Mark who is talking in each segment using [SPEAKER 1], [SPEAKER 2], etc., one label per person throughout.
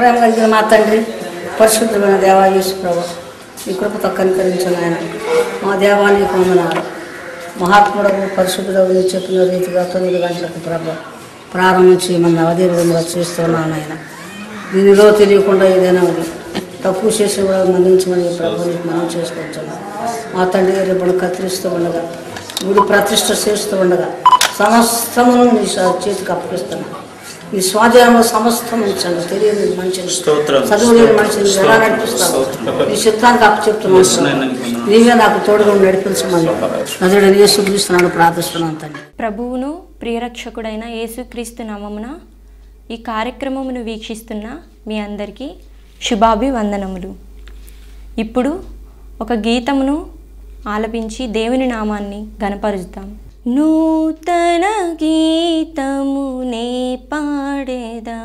[SPEAKER 1] ప్రేమ కలిగిన మా తండ్రి పరిశుద్ధమైన దేవా యేసు ప్రభు ఈ కృపతో కనికరించిన ఆయన మా దేవానికి పొందనాలు మహాత్ముడకు పరిశుద్ధుడు నీ చెప్పిన రీతిగా తొమ్మిది గంటలకు ప్రభు ప్రారంభించి మన అదే విధంగా చేస్తున్నాను ఆయన దీనిలో తెలియకుండా ఏదైనా ఉంది తప్పు చేసి కూడా మన్నించమని ప్రభుని మనం చేసుకుంటున్నాం మా తండ్రి గారు ఇప్పుడు కత్తిరిస్తూ ఉండగా గుడి ప్రతిష్ట చేస్తూ ఉండగా సమస్తమును నీ స- చేతికి అప్పగిస్తున్నాను ఈ స్వాధీనంలో సమస్తం ఉంచండి తెలియని మనిషిని
[SPEAKER 2] స్తోత్రం.
[SPEAKER 1] చదువులేని మనిషిని ఎలా నడిపిస్తావు నీ చిత్తానికి అప్పచెప్తున్నాను నీవే నాకు తోడుగా ఉండి నడిపించమని నదుడు యేసు క్రీస్తున్నాను ప్రార్థిస్తున్నాను తండ్రి
[SPEAKER 3] ప్రభువును ప్రియరక్షకుడైన యేసుక్రీస్తు నామమున ఈ కార్యక్రమమును వీక్షిస్తున్న మీ అందరికీ శుభాభివందనములు ఇప్పుడు ఒక గీతమును ఆలపించి దేవుని నామాన్ని గనపరుస్తాం నూతన గీతమునే పాడేదా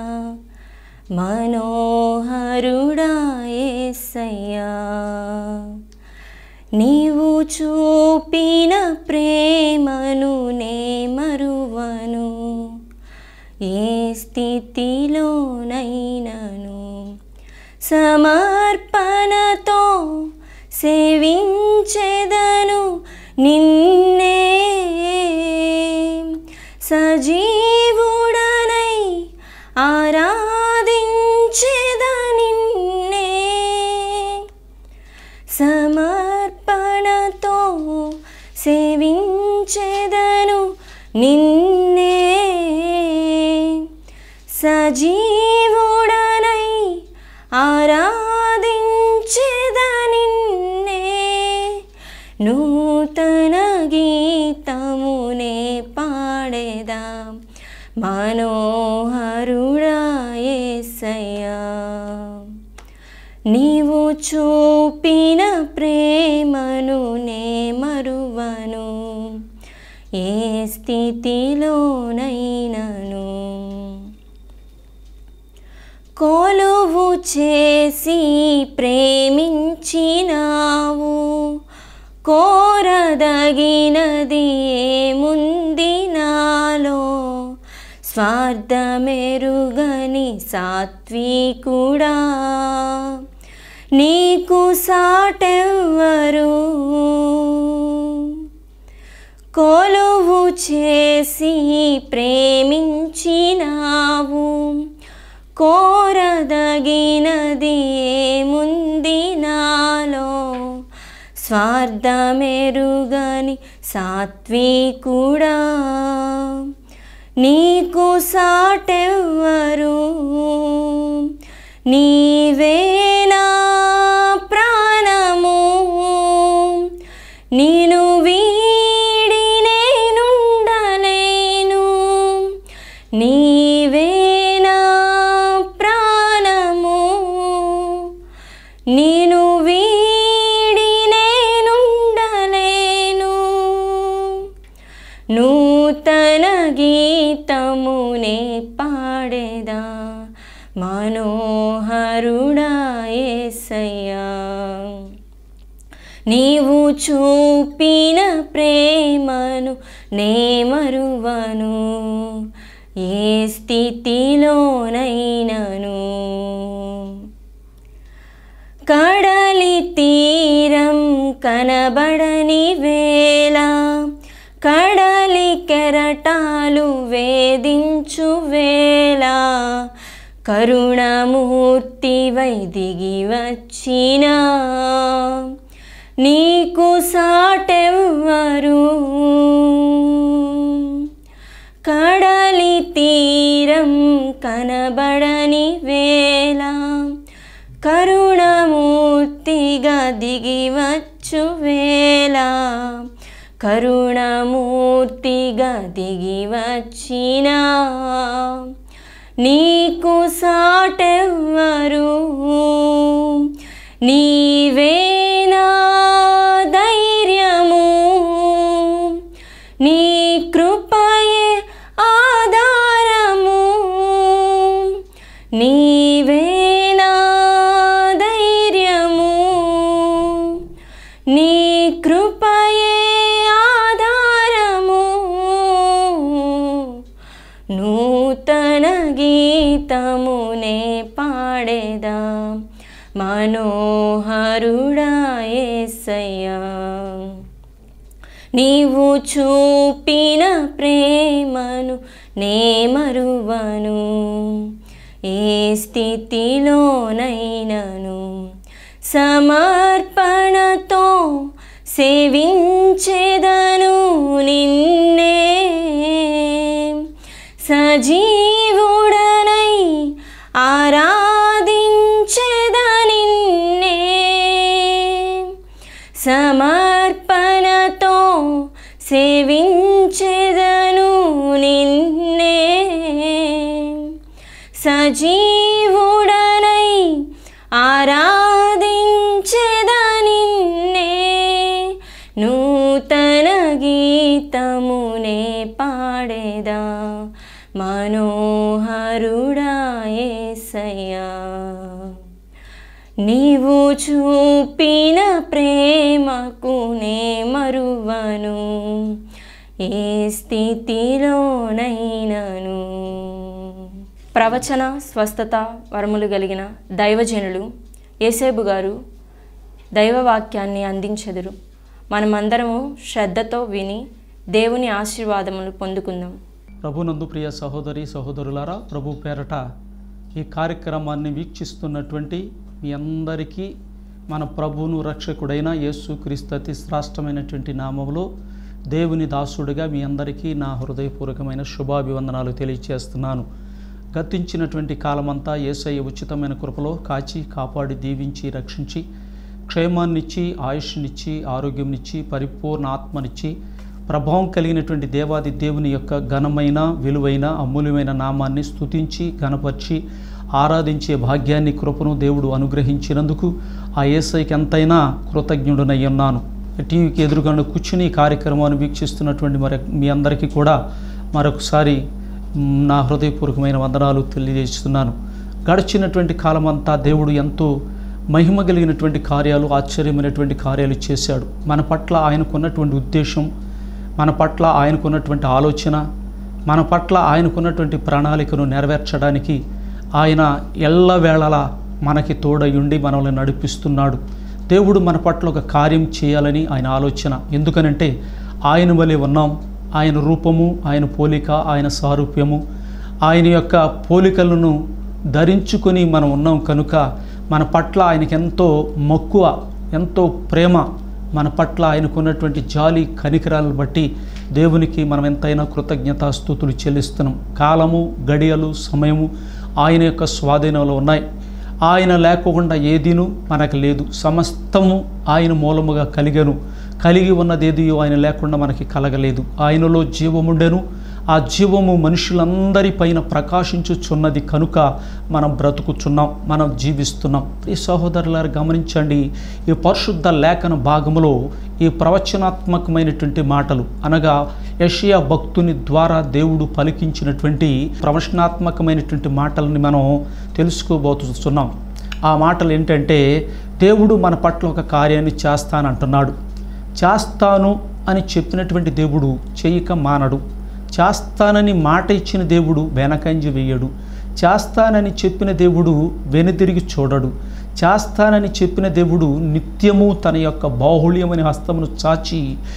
[SPEAKER 3] మనోహరుడా యేసయ్యా నీవు చూపిన ప్రేమను నే మరువను ఏ స్థితిలోనైనను సమర్పణతో సేవించెదను నిన్నే సజీవుడనై ఆరాధించెద నిన్నే సమర్పణతో సేవించెదను నిన్నే సజీవుడనై ఆరాధించెద నిన్నే నూతన గీతమునే పాడేదా మనోహరుడా యేసయ్యా నీవు చూపిన ప్రేమను నే మరువను ఏ స్థితిలోనైనను కొలువు చేసి ప్రేమించినావు కోరదగినది ఏముంది నాలో స్వార్థమెరుగని సాత్వికుడా నీకు సాటెవ్వరు కొలువు చేసి ప్రేమించినావు కోరదగినది ఏముంది నాలో స్వార్థమెరుగని సాత్వికుడా నీకు సాటెవ్వరు నీవే నా ప్రాణము నేను వీడి నేనుండలేను నీవే నా ప్రాణము నేను వీడి నేనుండలేను నూతన గీతమునే పాడేదా మనోహరుడా యేసయ్యా నీవు చూపిన ప్రేమను నే మరువను ఏ స్థితిలోనైనను కడలి తీరం కనబడని వేళ కడలి కెరటాలు వేధించు వేళ కరుణమూర్తివై దిగి వచ్చిన నీకు సాటెవ్వరు కడలి తీరం కనబడని వేళ కరుణమూర్తిగా దిగివచ్చు వేళ కరుణమూర్తిగా దిగి వచ్చిన నీకు సాటెవ్వరు నీవే నా ధైర్యము నీ కృపయే ఆధారము నీవే నా ధైర్యము నీ కృపయే ఆధారము నూతన గీతమునే పాడే మనోహరుడాయేసయ్యా నీవు చూపిన ప్రేమను నే మరువను ఏ స్థితిలోనైనను సమర్పణతో సేవించేదను నిన్నే సజీవుడనై ఆరాధించేద నిన్నే సమర్పణతో సేవించెదను నిన్నే సజీవుడనై ఆరాధించెద నిన్నే నూతన గీతమునే పాడేదా మనోహరుడాయేసయ్యా నీవు చూపిన ప్రేమకు నే మరువను ఏ స్థితిలోనైనను ప్రవచన స్వస్థత వరములు కలిగిన దైవజనులు ఏసేబు గారు దైవవాక్యాన్ని అందించెదరు మనమందరము శ్రద్ధతో విని దేవుని ఆశీర్వాదములు పొందుకుందాం
[SPEAKER 2] ప్రభునందు ప్రియ సహోదరి సహోదరులారా ప్రభు పేరట ఈ కార్యక్రమాన్ని వీక్షిస్తున్నటువంటి మీ అందరికీ మన ప్రభువును రక్షకుడైన యేసు క్రీస్తు అతి శ్రాష్టమైనటువంటి నామములో దేవుని దాసుడిగా మీ అందరికీ నా హృదయపూర్వకమైన శుభాభివందనాలు తెలియచేస్తున్నాను గతించినటువంటి కాలమంతా యేసయ్య ఉచితమైన కృపలో కాచి కాపాడి దీవించి రక్షించి క్షేమాన్నిచ్చి ఆయుష్నిచ్చి ఆరోగ్యంనిచ్చి పరిపూర్ణ ఆత్మనిచ్చి ప్రభావం కలిగినటువంటి దేవాది దేవుని యొక్క ఘనమైన విలువైన అమూల్యమైన నామాన్ని స్తుతించి ఘనపరిచి ఆరాధించే భాగ్యాన్ని కృపను దేవుడు అనుగ్రహించినందుకు ఆ ఏసైకి ఎంతైనా కృతజ్ఞుడనై ఉన్నాను టీవీకి ఎదురుగా కూర్చుని ఈ కార్యక్రమాన్ని వీక్షిస్తున్నటువంటి మరి మీ అందరికీ కూడా మరొకసారి మ్, నా హృదయపూర్వకమైన వందనాలు తెలియజేస్తున్నాను గడిచినటువంటి కాలమంతా దేవుడు ఎంతో మహిమ కలిగినటువంటి కార్యాలు ఆశ్చర్యమైనటువంటి కార్యాలు చేశాడు మన పట్ల ఆయనకున్నటువంటి ఉద్దేశం మన పట్ల ఆయనకున్నటువంటి ఆలోచన మన పట్ల ఆయనకున్నటువంటి ప్రణాళికను నెరవేర్చడానికి ఆయన ఎల్లవేళలా మనకి తోడయుండి మనల్ని నడిపిస్తున్నాడు దేవుడు మన పట్ల ఒక కార్యం చేయాలని ఆయన ఆలోచన ఎందుకనంటే ఆయన వలె ఉన్నాం ఆయన రూపము ఆయన పోలిక ఆయన సారూప్యము ఆయన యొక్క పోలికలను ధరించుకొని మనం ఉన్నాం కనుక మన పట్ల ఆయనకి ఎంతో మక్కువ ఎంతో ప్రేమ మన పట్ల ఆయనకున్నటువంటి జాలి కనికరాలను బట్టి దేవునికి మనం ఎంతైనా కృతజ్ఞతాస్థుతులు చెల్లిస్తున్నాం కాలము గడియలు సమయము ఆయన యొక్క స్వాధీనంలో ఉన్నాయి ఆయన లేకుండా ఏదిను మనకు లేదు సమస్తము ఆయన మూలముగా కలిగను కలిగి ఉన్నదేది ఆయన లేకుండా మనకి కలగలేదు ఆయనలో జీవముండెను ఆ జీవము మనుషులందరిపైన ప్రకాశించుచున్నది కనుక మనం బ్రతుకుచున్నాం మనం జీవిస్తున్నాం ఈ సహోదరులారు గమనించండి ఈ పరిశుద్ధ లేఖన భాగంలో ఈ ప్రవచనాత్మకమైనటువంటి మాటలు అనగా యషియా భక్తుని ద్వారా దేవుడు పలికించినటువంటి ప్రవచనాత్మకమైనటువంటి మాటలని మనం తెలుసుకోబోతున్నాం ఆ మాటలు ఏంటంటే దేవుడు మన పట్ల ఒక కార్యాన్ని చేస్తానంటున్నాడు చేస్తాను అని చెప్పినటువంటి దేవుడు చేయక మానడు చేస్తానని మాట ఇచ్చిన దేవుడు వెనకంజి వేయడు చేస్తానని చెప్పిన దేవుడు వెనుదిరిగి చూడడు చేస్తానని చెప్పిన దేవుడు నిత్యము తన యొక్క బాహుళ్యమని హస్తమును చాచి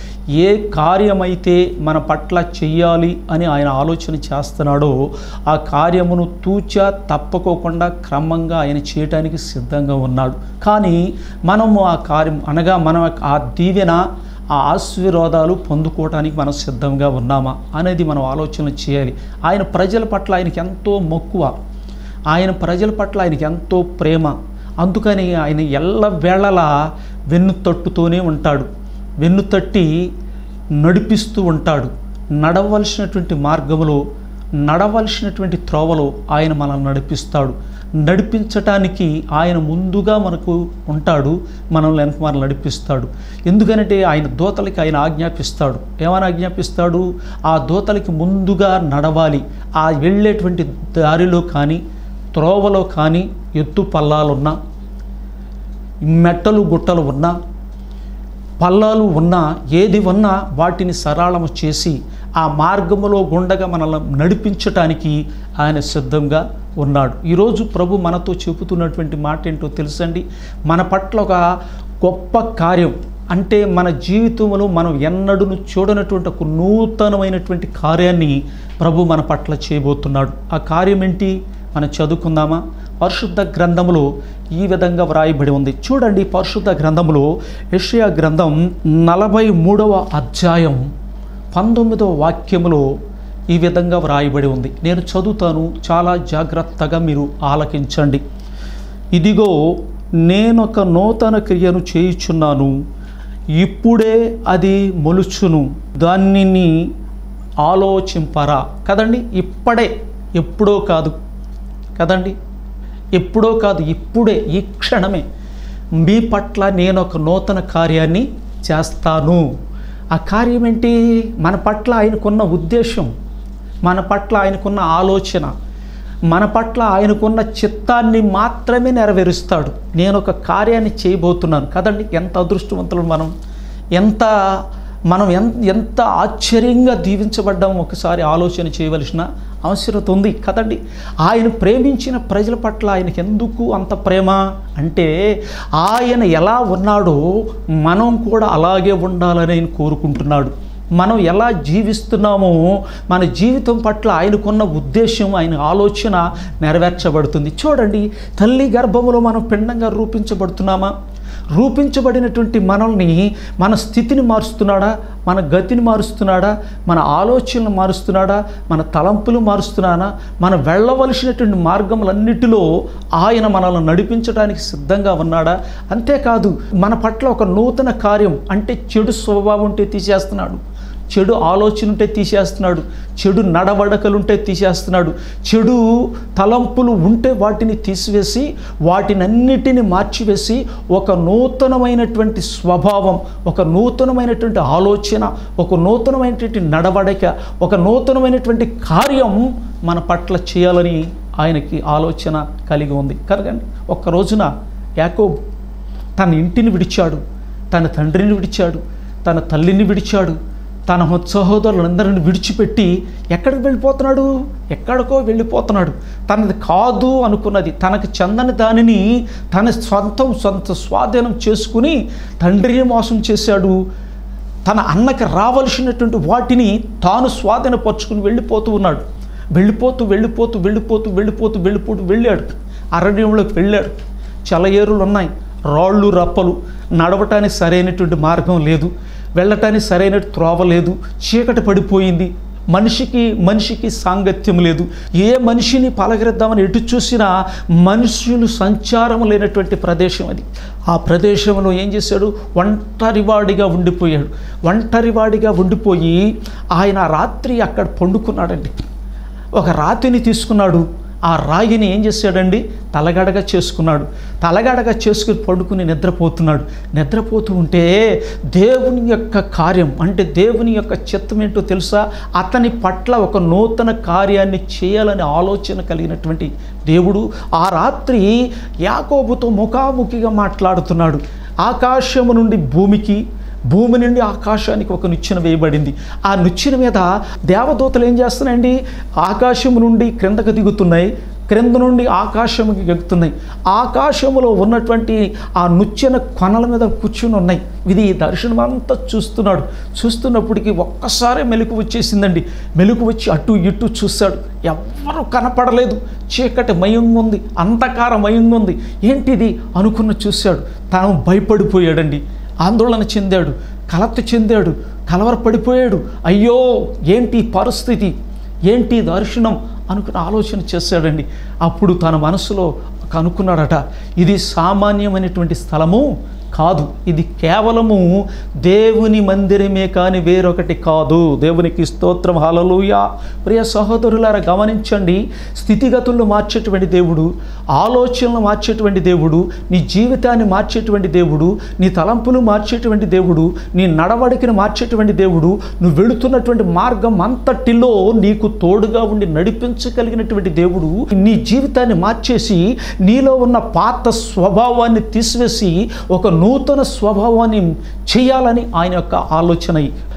[SPEAKER 2] ఏ కార్యమైతే మన పట్ల చెయ్యాలి అని ఆయన ఆలోచన చేస్తున్నాడో ఆ కార్యమును తూచా తప్పకోకుండా క్రమంగా ఆయన చేయటానికి సిద్ధంగా ఉన్నాడు కానీ మనము ఆ కార్యం అనగా మనం ఆ దీవెన ఆ ఆశీర్వాదాలు పొందుకోవటానికి మనం సిద్ధంగా ఉన్నామా అనేది మనం ఆలోచన చేయాలి ఆయన ప్రజల పట్ల ఆయనకి ఎంతో మక్కువ ఆయన ప్రజల పట్ల ఆయనకి ఎంతో ప్రేమ అందుకని ఆయన ఎల్ల వేళలా వెన్ను తట్టుతూనే ఉంటాడు వెన్ను తట్టి నడిపిస్తూ ఉంటాడు నడవలసినటువంటి మార్గంలో నడవలసినటువంటి త్రోవలో ఆయన మనల్ని నడిపిస్తాడు నడిపించటానికి ఆయన ముందుగా మనకు ఉంటాడు మనల్ని వెనక మనల్ని నడిపిస్తాడు ఎందుకంటే ఆయన దూతలకి ఆయన ఆజ్ఞాపిస్తాడు ఏమని ఆజ్ఞాపిస్తాడు ఆ దూతలకి ముందుగా నడవాలి ఆ వెళ్ళేటువంటి దారిలో కానీ త్రోవలో కానీ ఎత్తు పల్లాలున్నా మెట్టలు గుట్టలు ఉన్నా పల్లాలు ఉన్నా ఏది ఉన్నా వాటిని సరళము చేసి ఆ మార్గములో గుండగా మనల్ని నడిపించటానికి ఆయన సిద్ధంగా ఉన్నాడు ఈరోజు ప్రభు మనతో చెబుతున్నటువంటి మాట ఏంటో తెలుసండి మన పట్ల ఒక గొప్ప కార్యం అంటే మన జీవితంలో మనం ఎన్నడూ చూడనటువంటి ఒక నూతనమైనటువంటి కార్యాన్ని ప్రభు మన పట్ల చేయబోతున్నాడు ఆ కార్యం ఏంటి మనం చదువుకుందామా పరిశుద్ధ గ్రంథములో ఈ విధంగా వ్రాయబడి ఉంది చూడండి పరిశుద్ధ గ్రంథములో యెషయా గ్రంథం నలభై మూడవ అధ్యాయం పంతొమ్మిదవ వాక్యములో ఈ విధంగా వ్రాయబడి ఉంది నేను చదువుతాను చాలా జాగ్రత్తగా మీరు ఆలకించండి ఇదిగో నేనొక నూతన క్రియను చేయుచున్నాను ఇప్పుడే అది మొలుచును దానిని ఆలోచింపరా కదండి ఇప్పుడే ఎప్పుడో కాదు కదండి ఎప్పుడో కాదు ఇప్పుడే ఈ క్షణమే మీ పట్ల నేను ఒక నూతన కార్యాన్ని చేస్తాను ఆ కార్యం ఏంటి మన పట్ల ఆయనకున్న ఉద్దేశం మన పట్ల ఆయనకున్న ఆలోచన మన పట్ల ఆయనకున్న చిత్తాన్ని మాత్రమే నెరవేరుస్తాడు నేను ఒక కార్యాన్ని చేయబోతున్నాను కదండి ఎంత అదృష్టవంతులు మనం ఎంత మనం ఎంత ఎంత ఆశ్చర్యంగా దీవించబడ్డామో ఒకసారి ఆలోచన చేయవలసిన అవసరత ఉంది కదండి ఆయన ప్రేమించిన ప్రజల పట్ల ఆయనకి ఎందుకు అంత ప్రేమ అంటే ఆయన ఎలా ఉన్నాడో మనం కూడా అలాగే ఉండాలని ఆయన కోరుకుంటున్నాడు మనం ఎలా జీవిస్తున్నామో మన జీవితం పట్ల ఆయనకున్న ఉద్దేశం ఆయన ఆలోచన నెరవేర్చబడుతుంది చూడండి తల్లి గర్భములో మనం పిండంగా రూపించబడుతున్నామా రూపించబడినటువంటి మనల్ని మన స్థితిని మారుస్తున్నాడా మన గతిని మారుస్తున్నాడా మన ఆలోచనలు మారుస్తున్నాడా మన తలంపులు మారుస్తున్నాడా మనం వెళ్ళవలసినటువంటి మార్గములన్నిటిలో ఆయన మనల్ని నడిపించడానికి సిద్ధంగా ఉన్నాడా అంతేకాదు మన పట్ల ఒక నూతన కార్యం అంటే చెడు స్వభావం ఉంటే తీసేస్తున్నాడు చెడు ఆలోచన ఉంటే తీసేస్తున్నాడు చెడు నడవడకలుంటే తీసేస్తున్నాడు చెడు తలంపులు ఉంటే వాటిని తీసివేసి వాటినన్నిటిని మార్చివేసి ఒక నూతనమైనటువంటి స్వభావం ఒక నూతనమైనటువంటి ఆలోచన ఒక నూతనమైనటువంటి నడవడిక ఒక నూతనమైనటువంటి కార్యం మన పట్ల చేయాలని ఆయనకి ఆలోచన కలిగి ఉంది కరగండి ఒక్క రోజున యాకోబ్ తన ఇంటిని విడిచాడు తన తండ్రిని విడిచాడు తన తల్లిని విడిచాడు తన సహోదరులందరిని విడిచిపెట్టి ఎక్కడికి వెళ్ళిపోతున్నాడు ఎక్కడికో వెళ్ళిపోతున్నాడు తనది కాదు అనుకున్నది తనకు చెందని దానిని తన సొంతం సొంత స్వాధీనం చేసుకుని తండ్రిని మోసం చేశాడు తన అన్నకి రావలసినటువంటి వాటిని తాను స్వాధీనపరుచుకుని వెళ్ళిపోతూ ఉన్నాడు వెళ్ళిపోతూ వెళ్ళిపోతూ వెళ్ళిపోతూ వెళ్ళిపోతూ వెళ్ళిపోతూ వెళ్ళాడు అరణ్యంలోకి వెళ్ళాడు చలయేరులు ఉన్నాయి రాళ్ళు రప్పలు నడవటానికి సరైనటువంటి మార్గం లేదు వెళ్ళటానికి సరైన త్రోవ లేదు చీకటి పడిపోయింది మనిషికి మనిషికి సాంగత్యం లేదు ఏ మనిషిని పలకరిద్దామని ఎటు చూసినా మనుషులు సంచారం లేనటువంటి ప్రదేశం అది ఆ ప్రదేశంలో ఏం చేశాడు ఒంటరివాడిగా ఉండిపోయాడు ఒంటరివాడిగా ఉండిపోయి ఆయన రాత్రి అక్కడ పండుకున్నాడండి ఒక రాతిని తీసుకున్నాడు ఆ రాయిని ఏం చేశాడండి తలగడగా చేసుకున్నాడు తలగడగా చేసుకుని పడుకుని నిద్రపోతున్నాడు నిద్రపోతూ ఉంటే దేవుని యొక్క కార్యం అంటే దేవుని యొక్క చిత్తం ఏంటో తెలుసా అతని పట్ల ఒక నూతన కార్యాన్ని చేయాలని ఆలోచన కలిగినటువంటి దేవుడు ఆ రాత్రి యాకోబుతో ముఖాముఖిగా మాట్లాడుతున్నాడు ఆకాశము నుండి భూమికి భూమి నుండి ఆకాశానికి ఒక నిచ్చెన వేయబడింది ఆ నిచ్చెన మీద దేవదూతలు ఏం చేస్తున్నాయండి ఆకాశం నుండి క్రిందకు దిగుతున్నాయి క్రింద నుండి ఆకాశంకి ఎక్కుతున్నాయి ఆకాశములో ఉన్నటువంటి ఆ నుచ్చెన కొనల మీద కూర్చుని ఉన్నాయి ఇది ఈ దర్శనం అంతా చూస్తున్నాడు చూస్తున్నప్పటికీ ఒక్కసారి మెలకు వచ్చేసిందండి మెలకు వచ్చి అటు ఇటు చూశాడు ఎవ్వరూ కనపడలేదు చీకటి మయంగా ఉంది అంధకార మయంగా ఉంది ఏంటిది అనుకున్న చూశాడు తాను భయపడిపోయాడండి ఆందోళన చెందాడు కలత చెందాడు కలవరపడిపోయాడు అయ్యో ఏంటి ఈ పరిస్థితి ఏంటి ఈ దర్శనం అనుకుని ఆలోచన చేశాడండి అప్పుడు తన మనసులో కనుక్కున్నాడట ఇది సామాన్యమైనటువంటి స్థలము కాదు ఇది కేవలము దేవుని మందిరమే కానీ వేరొకటి కాదు దేవునికి స్తోత్రం హలలుయ ప్రియ సహోదరులారా గమనించండి స్థితిగతులను మార్చేటువంటి దేవుడు ఆలోచనలు మార్చేటువంటి దేవుడు నీ జీవితాన్ని మార్చేటువంటి దేవుడు నీ తలంపులు మార్చేటువంటి దేవుడు నీ నడవడికను మార్చేటువంటి దేవుడు నువ్వు వెళుతున్నటువంటి మార్గం అంతటిలో నీకు తోడుగా ఉండి నడిపించగలిగినటువంటి దేవుడు నీ జీవితాన్ని మార్చేసి నీలో ఉన్న పాత స్వభావాన్ని తీసివేసి ఒక నూతన స్వభావాన్ని చేయాలని ఆయన యొక్క ఆలోచన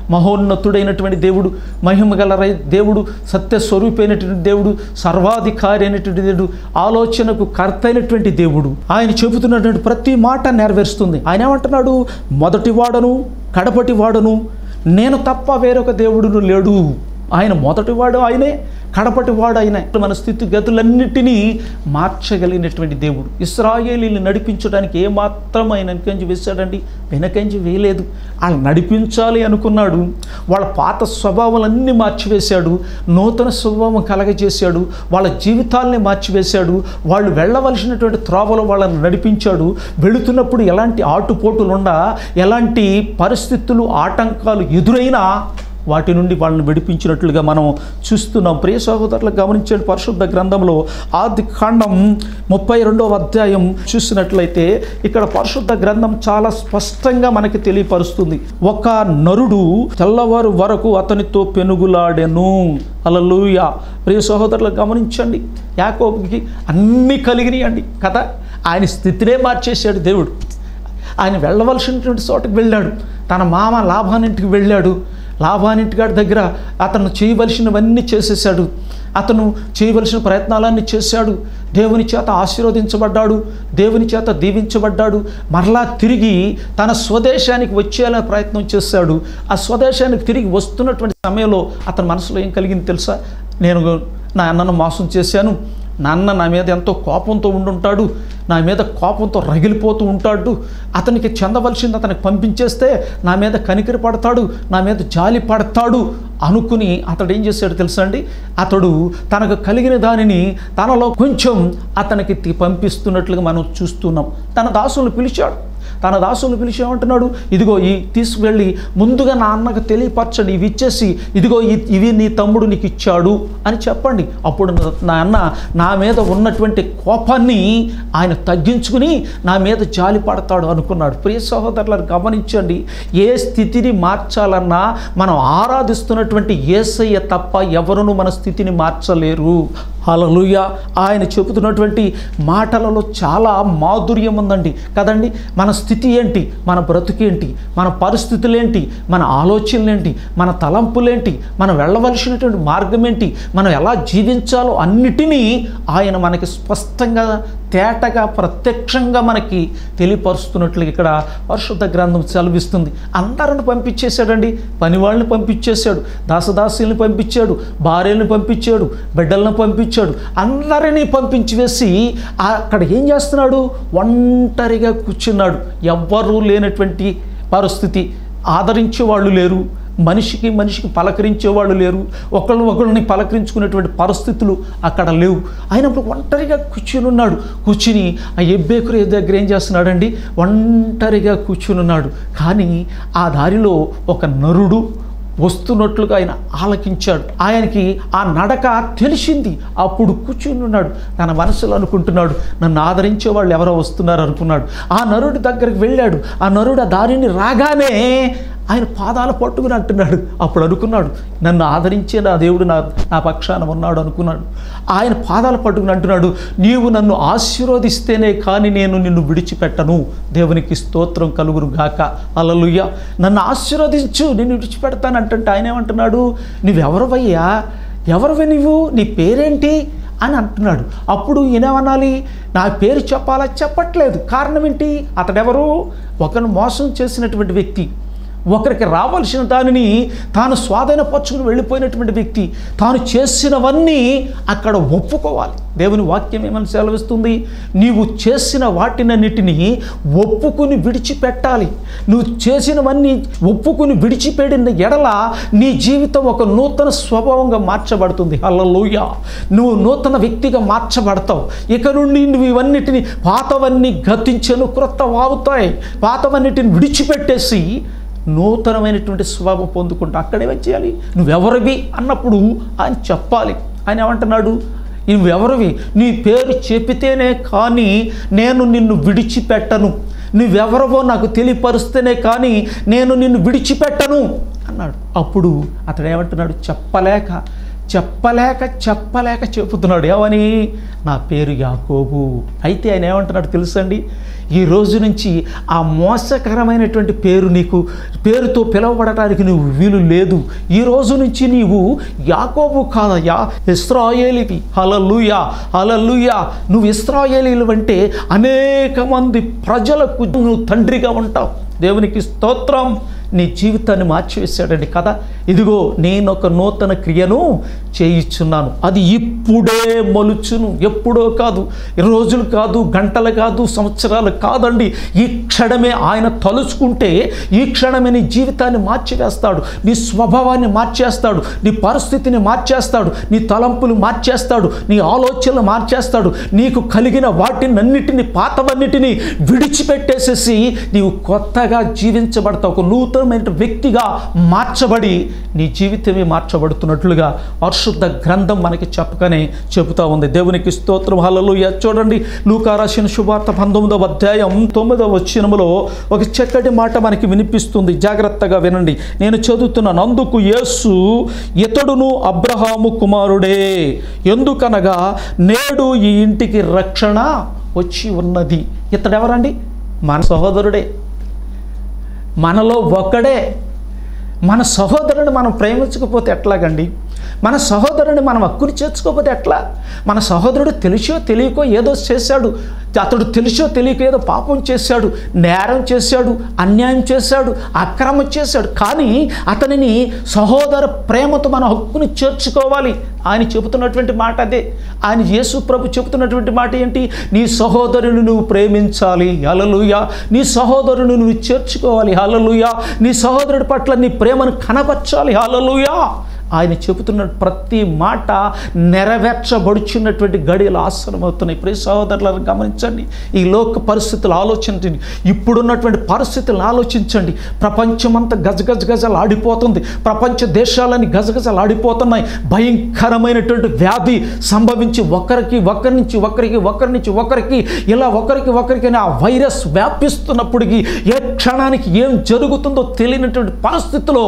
[SPEAKER 2] మహోన్నతుడైనటువంటి దేవుడు మహిమగల రై దేవుడు సత్యస్వరూపైనటువంటి దేవుడు సర్వాధికారి అయినటువంటి దేవుడు ఆలోచనకు కర్త అయినటువంటి దేవుడు ఆయన చెబుతున్నటువంటి ప్రతి మాట నెరవేరుస్తుంది ఆయన ఏమంటున్నాడు మొదటి వాడను కడపటి వాడను నేను తప్ప వేరొక దేవుడును లేడు ఆయన మొదటివాడు ఆయనే కడపటివాడు ఆయన మన స్థితిగతులన్నిటినీ మార్చగలిగినటువంటి దేవుడు ఇస్రాయేలీని నడిపించడానికి ఏమాత్రం ఆయన వెనకంచి వేశాడండి వెనకంచి వేయలేదు వాళ్ళు నడిపించాలి అనుకున్నాడు వాళ్ళ పాత స్వభావాలన్నీ మార్చివేశాడు నూతన స్వభావం కలగజేశాడు వాళ్ళ జీవితాల్ని మార్చివేశాడు వాళ్ళు వెళ్ళవలసినటువంటి త్రోవలో వాళ్ళని నడిపించాడు వెళుతున్నప్పుడు ఎలాంటి ఆటుపోటులుండా ఎలాంటి పరిస్థితులు ఆటంకాలు ఎదురైనా వాటి నుండి వాళ్ళని విడిపించినట్లుగా మనం చూస్తున్నాం ప్రియ సహోదరులు గమనించండి పరిశుద్ధ గ్రంథంలో ఆది కాండం ముప్పై రెండవ అధ్యాయం చూసినట్లయితే ఇక్కడ పరిశుద్ధ గ్రంథం చాలా స్పష్టంగా మనకి తెలియపరుస్తుంది ఒక నరుడు తెల్లవారు వరకు అతనితో పెనుగులాడెను అలలుయ ప్రియ సహోదరులు గమనించండి యాకోబుకి అన్నీ కలిగినాయండి కదా ఆయన స్థితినే మార్చేశాడు దేవుడు ఆయన వెళ్ళవలసినటువంటి చోటకి వెళ్ళాడు తన మామ లాభానింటికి వెళ్ళాడు లాభానింటిగాడి దగ్గర అతను చేయవలసినవన్నీ చేసేసాడు అతను చేయవలసిన ప్రయత్నాలన్నీ చేశాడు దేవుని చేత ఆశీర్వదించబడ్డాడు దేవుని చేత దీవించబడ్డాడు మరలా తిరిగి తన స్వదేశానికి వచ్చేలా ప్రయత్నం చేశాడు ఆ స్వదేశానికి తిరిగి వస్తున్నటువంటి సమయంలో అతని మనసులో ఏం కలిగింది తెలుసా నేను నా అన్నను మోసం చేశాను నాన్న నా మీద ఎంతో కోపంతో ఉండుంటాడు నా మీద కోపంతో రగిలిపోతూ ఉంటాడు అతనికి చెందవలసింది అతనికి పంపించేస్తే నా మీద కనికరి పడతాడు నా మీద జాలి పడతాడు అనుకుని అతడు ఏం చేశాడు తెలుసా అండి అతడు తనకు కలిగిన దానిని తనలో కొంచెం అతనికి తి- పంపిస్తున్నట్లుగా మనం చూస్తున్నాం తన దాసులను పిలిచాడు తన దాసులను పిలిచి ఏమంటున్నాడు ఇదిగో ఈ తీసుకువెళ్ళి ముందుగా నా అన్నకు తెలియపరచండి ఇవి ఇచ్చేసి ఇదిగో ఇ- ఇవి నీ తమ్ముడు నీకు ఇచ్చాడు అని చెప్పండి అప్పుడు నా- నా అన్న నా మీద ఉన్నటువంటి కోపాన్ని ఆయన తగ్గించుకుని నా మీద జాలి పడతాడు అనుకున్నాడు ప్రియ సహోదరులను గమనించండి ఏ స్థితిని మార్చాలన్నా మనం ఆరాధిస్తున్నటువంటి ఏసయ్య తప్ప ఎవరును మన స్థితిని మార్చలేరు హల్లెలూయ ఆయన చెబుతున్నటువంటి మాటలలో చాలా మాధుర్యం ఉందండి కదండి మన స్థితి ఏంటి మన బ్రతుకేంటి మన పరిస్థితులేంటి మన ఆలోచనలేంటి మన తలంపులేంటి మనం వెళ్ళవలసినటువంటి మార్గం ఏంటి మనం ఎలా జీవించాలో అన్నిటినీ ఆయన మనకి స్పష్టంగా తేటగా ప్రత్యక్షంగా మనకి తెలియపరుస్తున్నట్లుగా ఇక్కడ పరిశుద్ధ గ్రంథం సెలవిస్తుంది అందరిని పంపించేశాడండి పనివాళ్ళని పంపించేశాడు దాసదాసుల్ని పంపించాడు భార్యల్ని పంపించాడు బిడ్డలను పంపించాడు అందరినీ పంపించి వేసి అక్కడ ఏం చేస్తున్నాడు ఒంటరిగా కూర్చున్నాడు ఎవ్వరూ లేనటువంటి పరిస్థితి ఆదరించే వాళ్ళు లేరు మనిషికి మనిషికి పలకరించే వాళ్ళు లేరు ఒకళ్ళు ఒకళ్ళని పలకరించుకునేటువంటి పరిస్థితులు అక్కడ లేవు అయినప్పుడు ఒంటరిగా కూర్చుని ఉన్నాడు కూర్చుని ఆ ఎబ్బేకురు దగ్గర ఏం చేస్తున్నాడండి ఒంటరిగా కూర్చుని ఉన్నాడు కానీ ఆ దారిలో ఒక నరుడు వస్తున్నట్లుగా ఆయన ఆలకించాడు ఆయనకి ఆ నడక తెలిసింది అప్పుడు కూర్చుని ఉన్నాడు తన మనసులో అనుకుంటున్నాడు నన్ను ఆదరించే వాళ్ళు ఎవరో వస్తున్నారు అనుకున్నాడు ఆ నరుడి దగ్గరికి వెళ్ళాడు ఆ నరుడు ఆ దారిని రాగానే ఆయన పాదాలు పట్టుకుని అంటున్నాడు అప్పుడు అనుకున్నాడు నన్ను ఆదరించే నా దేవుడు నా నా పక్షాన ఉన్నాడు అనుకున్నాడు ఆయన పాదాలు పట్టుకుని అంటున్నాడు నీవు నన్ను ఆశీర్వదిస్తేనే కానీ నేను నిన్ను విడిచిపెట్టను దేవునికి స్తోత్రం కలుగురు గాక అలలుయ్య నన్ను ఆశీర్వదించు నిన్ను విడిచిపెడతాను అంటే ఆయన ఏమంటున్నాడు నువ్వెవరవయ్యా ఎవరివి నువ్వు నీ పేరేంటి అని అంటున్నాడు అప్పుడు ఈయనేమనాలి నా పేరు చెప్పాలా చెప్పట్లేదు కారణం ఏంటి అతడెవరు ఒకరిని మోసం చేసినటువంటి వ్యక్తి ఒకరికి రావాల్సిన దానిని తాను స్వాధీనపరచుకుని వెళ్ళిపోయినటువంటి వ్యక్తి తాను చేసినవన్నీ అక్కడ ఒప్పుకోవాలి దేవుని వాక్యం ఏమని సెలవిస్తుంది నీవు చేసిన వాటినన్నిటినీ ఒప్పుకుని విడిచిపెట్టాలి నువ్వు చేసినవన్నీ ఒప్పుకుని విడిచిపెట్టిన ఎడల నీ జీవితం ఒక నూతన స్వభావంగా మార్చబడుతుంది హల్లెలూయా నువ్వు నూతన వ్యక్తిగా మార్చబడతావు ఇక నుండి నువ్వు ఇవన్నిటిని పాతవన్నీ గతించను క్రొత్త వాగుతాయి పాతవన్నిటిని విడిచిపెట్టేసి నూతనమైనటువంటి స్వభావం పొందుకుంటా అక్కడే చేయాలి నువ్వెవరివి అన్నప్పుడు ఆయన చెప్పాలి ఆయన ఏమంటున్నాడు నువ్వెవరివి నీ పేరు చెప్పితేనే కానీ నేను నిన్ను విడిచిపెట్టను నువ్వెవరవో నాకు తెలియపరుస్తేనే కానీ నేను నిన్ను విడిచిపెట్టను అన్నాడు అప్పుడు అతడు ఏమంటున్నాడు చెప్పలేక చెప్పలేక చెప్పలేక చెబుతున్నాడు ఏమని నా పేరు యాకోబు అయితే ఆయన ఏమంటున్నాడు తెలుసండి ఈ రోజు నుంచి ఆ మోసకరమైనటువంటి పేరు నీకు పేరుతో పిలువబడటానికి నువ్వు వీలు లేదు ఈ రోజు నుంచి నీవు యాకోబు కాదయ్యా ఇస్రాయేలివి హలలుయా హలలుయా నువ్వు ఇస్రాయేలీలు అంటే అనేక మంది ప్రజలకు నువ్వు తండ్రిగా ఉంటావు దేవునికి స్తోత్రం నీ జీవితాన్ని మార్చివేశాడండి కదా ఇదిగో నేను ఒక నూతన క్రియను చేయిచున్నాను అది ఇప్పుడే మలుచును ఎప్పుడో కాదు రోజులు కాదు గంటలు కాదు సంవత్సరాలు కాదండి ఈ క్షణమే ఆయన తలుచుకుంటే ఈ క్షణమే నీ జీవితాన్ని మార్చివేస్తాడు నీ స్వభావాన్ని మార్చేస్తాడు నీ పరిస్థితిని మార్చేస్తాడు నీ తలంపులు మార్చేస్తాడు నీ ఆలోచనలు మార్చేస్తాడు నీకు కలిగిన వాటినన్నిటిని పాతవన్నిటిని విడిచిపెట్టేసేసి నీవు కొత్తగా జీవించబడతావు ఒక నూతనమైన వ్యక్తిగా మార్చబడి నీ జీవితమే మార్చబడుతున్నట్లుగా పరిశుద్ధ గ్రంథం మనకి చెప్పకనే చెబుతా ఉంది దేవునికి స్తోత్రం హలలు చూడండి లూకారాసిన శుభార్త పంతొమ్మిదవ అధ్యాయం తొమ్మిదవ వచ్చినములో ఒక చక్కటి మాట మనకి వినిపిస్తుంది జాగ్రత్తగా వినండి నేను చదువుతున్నాను అందుకు యేసు ఇతడును అబ్రహాము కుమారుడే ఎందుకనగా నేడు ఈ ఇంటికి రక్షణ వచ్చి ఉన్నది ఇతడెవరండి మన సహోదరుడే మనలో ఒక్కడే మన సహోదరుని మనం ప్రేమించకపోతే ఎట్లాగండి మన సహోదరుని మనం హక్కుని చేర్చుకోకపోతే ఎట్లా మన సహోదరుడు తెలిసో తెలియకో ఏదో చేశాడు అతడు తెలిసో తెలియక ఏదో పాపం చేశాడు నేరం చేశాడు అన్యాయం చేశాడు అక్రమం చేశాడు కానీ అతనిని సహోదర ప్రేమతో మన హక్కుని చేర్చుకోవాలి ఆయన చెబుతున్నటువంటి మాట అదే ఆయన యేసు ప్రభు చెబుతున్నటువంటి మాట ఏంటి నీ సహోదరుని నువ్వు ప్రేమించాలి హలలుయ నీ సహోదరుని నువ్వు చేర్చుకోవాలి హలలుయ నీ సహోదరుడి పట్ల నీ ప్రేమను కనపరచాలి హలలుయా ఆయన చెబుతున్న ప్రతి మాట నెరవేర్చబడుచున్నటువంటి గడియలు ఆసనమవుతున్నాయి ప్రియ సహోదరులను గమనించండి ఈ లోక పరిస్థితులు ఆలోచించండి ఇప్పుడున్నటువంటి పరిస్థితులను ఆలోచించండి ప్రపంచమంతా గజగజ గజలు ఆడిపోతుంది ప్రపంచ దేశాలని గజగజలు ఆడిపోతున్నాయి భయంకరమైనటువంటి వ్యాధి సంభవించి ఒకరికి ఒకరి నుంచి ఒకరికి ఒకరి నుంచి ఒకరికి ఇలా ఒకరికి ఒకరికి ఆ వైరస్ వ్యాపిస్తున్నప్పటికీ ఏ క్షణానికి ఏం జరుగుతుందో తెలియనటువంటి పరిస్థితిలో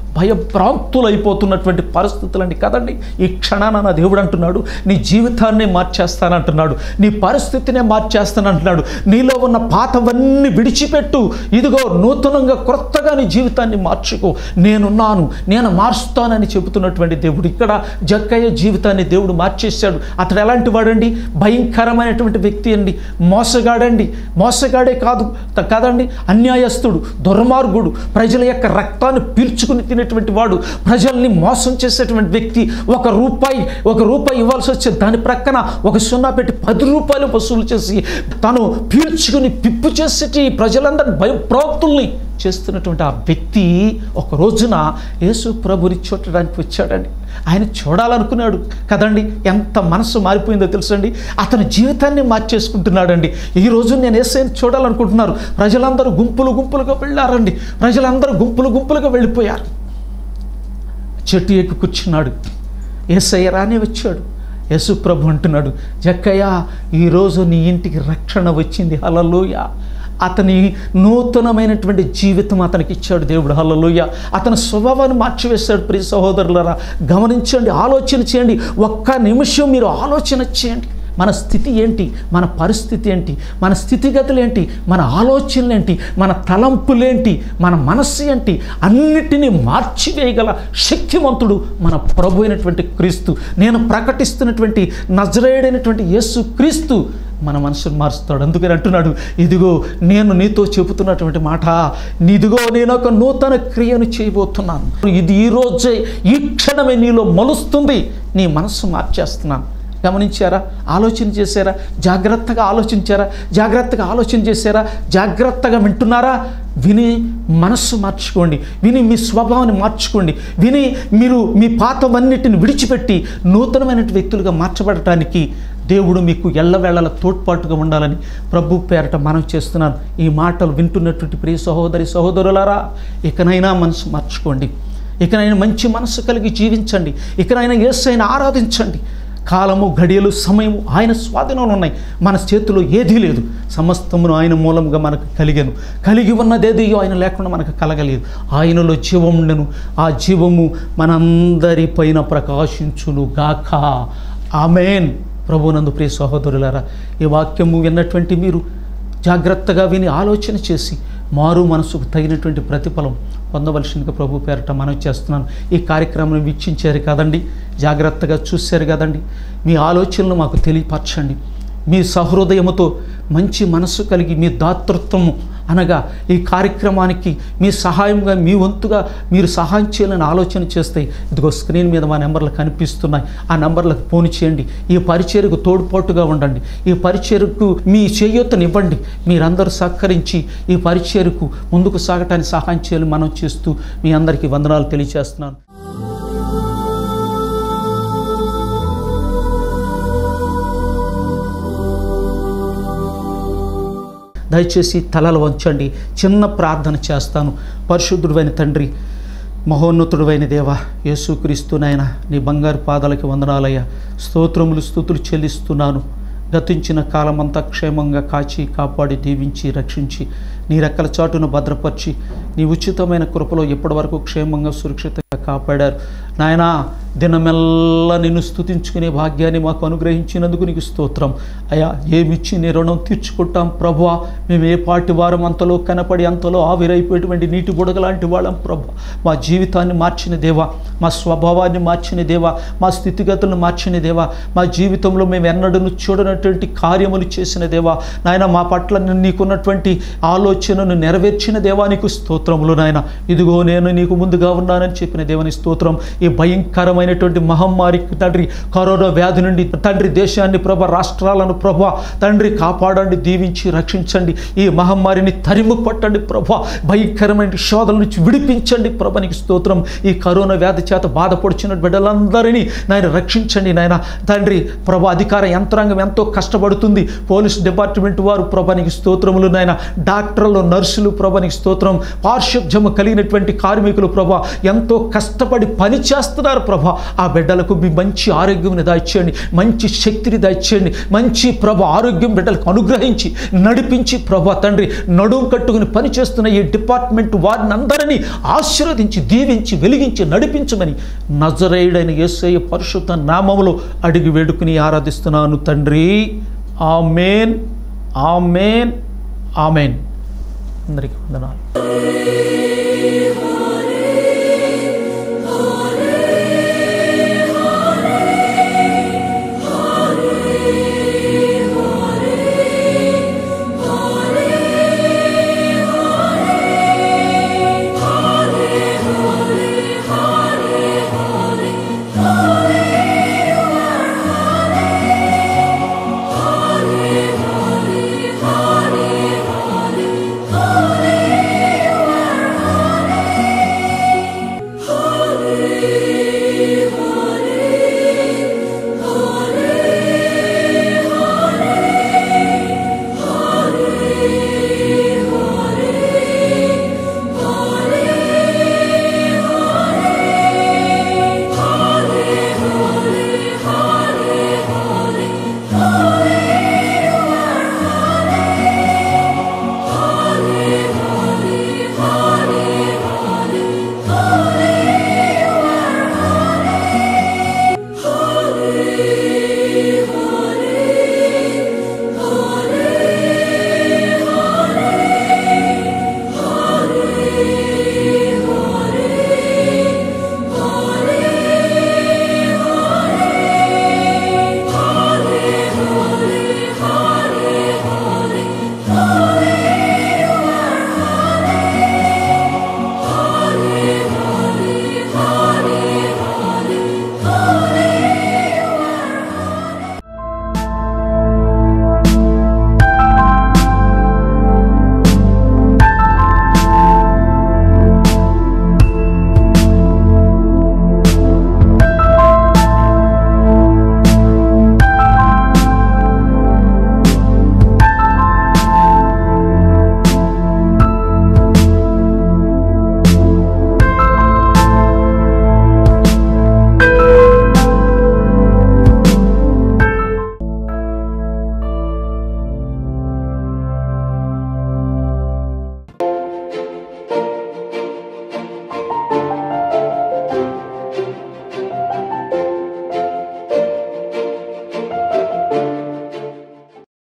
[SPEAKER 2] భయభ్రాంతులైపోతున్నటువంటి పరిస్థితులండి కదండి ఈ క్షణాన నా దేవుడు అంటున్నాడు నీ జీవితాన్నే మార్చేస్తానంటున్నాడు నీ పరిస్థితినే మార్చేస్తానంటున్నాడు నీలో ఉన్న పాతవన్నీ విడిచిపెట్టు ఇదిగో నూతనంగా క్రొత్తగా నీ జీవితాన్ని మార్చుకో నేనున్నాను నేను మారుస్తానని చెబుతున్నటువంటి దేవుడు ఇక్కడ జక్కయ్య జీవితాన్ని దేవుడు మార్చేశాడు అతడు ఎలాంటి వాడండి భయంకరమైనటువంటి వ్యక్తి అండి మోసగాడండి మోసగాడే కాదు త- కాదండి అన్యాయస్తుడు దుర్మార్గుడు ప్రజల యొక్క రక్తాన్ని పీల్చుకుని తినేటువంటి వాడు ప్రజల్ని మోసం చేసేటువంటి వ్యక్తి ఒక రూపాయి ఒక రూపాయి ఇవ్వాల్సి వచ్చే దాని ప్రక్కన ఒక సున్నా పెట్టి పది రూపాయలు వసూలు చేసి తను పీల్చుకుని పిప్పు చేసేటి ప్రజలందరినీ భయప్రాప్తుల్ని చేస్తున్నటువంటి ఆ వ్యక్తి ఒక రోజున యేసు ప్రభుని చూడటానికి వచ్చాడండి ఆయన చూడాలనుకున్నాడు కదండి ఎంత మనసు మారిపోయిందో తెలుసండి అతని జీవితాన్ని మార్చేసుకుంటున్నాడండి ఈ రోజు నేను ఏసైని చూడాలనుకుంటున్నారు ప్రజలందరూ గుంపులు గుంపులుగా వెళ్ళారండి ప్రజలందరూ గుంపులు గుంపులుగా వెళ్ళిపోయారు చెట్టు ఎక్కి కూర్చున్నాడు ఏసయ్య రానే వచ్చాడు యేసు ప్రభు అంటున్నాడు జక్కయ్య ఈరోజు నీ ఇంటికి రక్షణ వచ్చింది హలలోయ అతని నూతనమైనటువంటి జీవితం అతనికి ఇచ్చాడు దేవుడు హల్లలోయ అతని స్వభావాన్ని మార్చివేశాడు ప్రియ సహోదరులరా గమనించండి ఆలోచన చేయండి ఒక్క నిమిషం మీరు ఆలోచన చేయండి మన స్థితి ఏంటి మన పరిస్థితి ఏంటి మన స్థితిగతులు ఏంటి మన ఆలోచనలు ఏంటి మన తలంపులేంటి మన మనస్సు ఏంటి అన్నిటినీ మార్చివేయగల శక్తివంతుడు మన ప్రభు అయినటువంటి క్రీస్తు నేను ప్రకటిస్తున్నటువంటి నజరేయుడైనటువంటి యేసు క్రీస్తు మన మనసును మారుస్తాడు అందుకని అంటున్నాడు ఇదిగో నేను నీతో చెబుతున్నటువంటి మాట ఇదిగో నేను ఒక నూతన క్రియను చేయబోతున్నాను ఇది ఈ రోజే ఈ క్షణమే నీలో మలుస్తుంది నీ మనస్సు మార్చేస్తున్నాను గమనించారా ఆలోచన చేశారా జాగ్రత్తగా ఆలోచించారా జాగ్రత్తగా ఆలోచన చేశారా జాగ్రత్తగా వింటున్నారా విని మనస్సు మార్చుకోండి విని మీ స్వభావాన్ని మార్చుకోండి విని మీరు మీ పాతవన్నిటిని విడిచిపెట్టి నూతనమైన వ్యక్తులుగా మార్చబడటానికి దేవుడు మీకు ఎల్లవేళల తోడ్పాటుగా ఉండాలని ప్రభు పేరట మనం చేస్తున్నాను ఈ మాటలు వింటున్నటువంటి ప్రియ సహోదరి సహోదరులారా ఇకనైనా మనసు మార్చుకోండి ఇకనైనా మంచి మనసు కలిగి జీవించండి ఇకనైనా యేసైనా ఆరాధించండి కాలము గడియలు సమయము ఆయన స్వాధీనంలో ఉన్నాయి మన చేతిలో ఏదీ లేదు సమస్తమును ఆయన మూలంగా మనకు కలిగాను కలిగి ఉన్నదేది ఆయన లేకుండా మనకు కలగలేదు ఆయనలో జీవం ఉండెను ఆ జీవము మనందరిపైన ప్రకాశించును గాక ఆమెన్ ప్రభునందు ప్రియ సహోదరులారా ఈ వాక్యము విన్నటువంటి మీరు జాగ్రత్తగా విని ఆలోచన చేసి మారు మనసుకు తగినటువంటి ప్రతిఫలం పొందవలసిందిగా ప్రభు పేరట మనం చేస్తున్నాను ఈ కార్యక్రమం వీక్షించారు కదండి జాగ్రత్తగా చూశారు కదండి మీ ఆలోచనలు మాకు తెలియపరచండి మీ సహృదయముతో మంచి మనస్సు కలిగి మీ దాతృత్వము అనగా ఈ కార్యక్రమానికి మీ సహాయంగా మీ వంతుగా మీరు సహాయం చేయాలని ఆలోచన చేస్తే ఇదిగో స్క్రీన్ మీద మా నెంబర్లు కనిపిస్తున్నాయి ఆ నెంబర్లకు ఫోన్ చేయండి ఈ పరిచయకు తోడ్పాటుగా ఉండండి ఈ పరిచయకు మీ చేయూతనివ్వండి మీరందరూ సహకరించి ఈ పరిచయకు ముందుకు సాగటానికి సహాయం చేయాలని మనం చేస్తూ మీ అందరికీ వందనాలు తెలియజేస్తున్నాను దయచేసి తలలు వంచండి చిన్న ప్రార్థన చేస్తాను పరిశుద్ధుడైన తండ్రి మహోన్నతుడైన దేవ యేసుక్రీస్తు నాయన నీ బంగారు పాదాలకి వందనాలయ్యా స్తోత్రములు స్థుతులు చెల్లిస్తున్నాను గతించిన కాలమంతా క్షేమంగా కాచి కాపాడి దీవించి రక్షించి నీ రెక్కల చాటును భద్రపరిచి నీ ఉచితమైన కృపలో ఇప్పటివరకు క్షేమంగా సురక్షితంగా కాపాడారు నాయనా దినమెల్లా నిన్ను స్తుతించుకునే భాగ్యాన్ని మాకు అనుగ్రహించినందుకు నీకు స్తోత్రం అయా ఏమిచ్చి నీ రుణం తీర్చుకుంటాం ప్రభువా మేము ఏ పాటి వారం అంతలో కనపడి అంతలో ఆవిరైపోయేటువంటి నీటి బుడగ లాంటి వాళ్ళం ప్రభు మా జీవితాన్ని మార్చిన దేవా మా స్వభావాన్ని మార్చిన దేవా మా స్థితిగతులను మార్చిన దేవా మా జీవితంలో మేము ఎన్నడూ చూడనటువంటి కార్యములు చేసిన దేవా నాయన మా పట్ల నీకున్నటువంటి ఆలోచనను నెరవేర్చిన దేవా నీకు స్తోత్రములు నాయన ఇదిగో నేను నీకు ముందుగా ఉన్నానని చెప్పిన దేవని స్తోత్రం ఈ భయంకరమైనటువంటి మహమ్మారి తండ్రి కరోనా వ్యాధి నుండి తండ్రి దేశాన్ని ప్రభ రాష్ట్రాలను ప్రభ తండ్రి కాపాడండి దీవించి రక్షించండి ఈ మహమ్మారిని తరిము పట్టండి ప్రభ భయంకరమైన శోధల నుంచి విడిపించండి ప్రభ నీకు స్తోత్రం ఈ కరోనా వ్యాధి చేత బాధపడుచున్న బిడ్డలందరినీ నాయన రక్షించండి నాయన తండ్రి ప్రభ అధికార యంత్రాంగం ఎంతో కష్టపడుతుంది పోలీస్ డిపార్ట్మెంట్ వారు ప్రభానికి స్తోత్రములు నాయన డాక్టర్లు నర్సులు ప్రభానికి స్తోత్రం పార్శ్వజము కలిగినటువంటి కార్మికులు ప్రభా ఎంతో కష్టపడి పని చేస్తున్నారు ప్రభా ఆ బిడ్డలకు మీ మంచి ఆరోగ్యం దాయిచేయండి మంచి శక్తిని దాయిచేయండి మంచి ప్రభ ఆరోగ్యం బిడ్డలకు అనుగ్రహించి నడిపించి ప్రభా తండ్రి నడుము కట్టుకుని పని చేస్తున్న ఈ డిపార్ట్మెంట్ వారిని అందరినీ ఆశీర్వదించి దీవించి వెలిగించి నడిపించమని నజరేయుడైన యేసయ్య పరిశుద్ధ నామములో అడిగి వేడుకుని ఆరాధిస్తున్నాను తండ్రి ఆమెన్ ఆమెన్ ఆమెన్ అందరికీ వందనాలు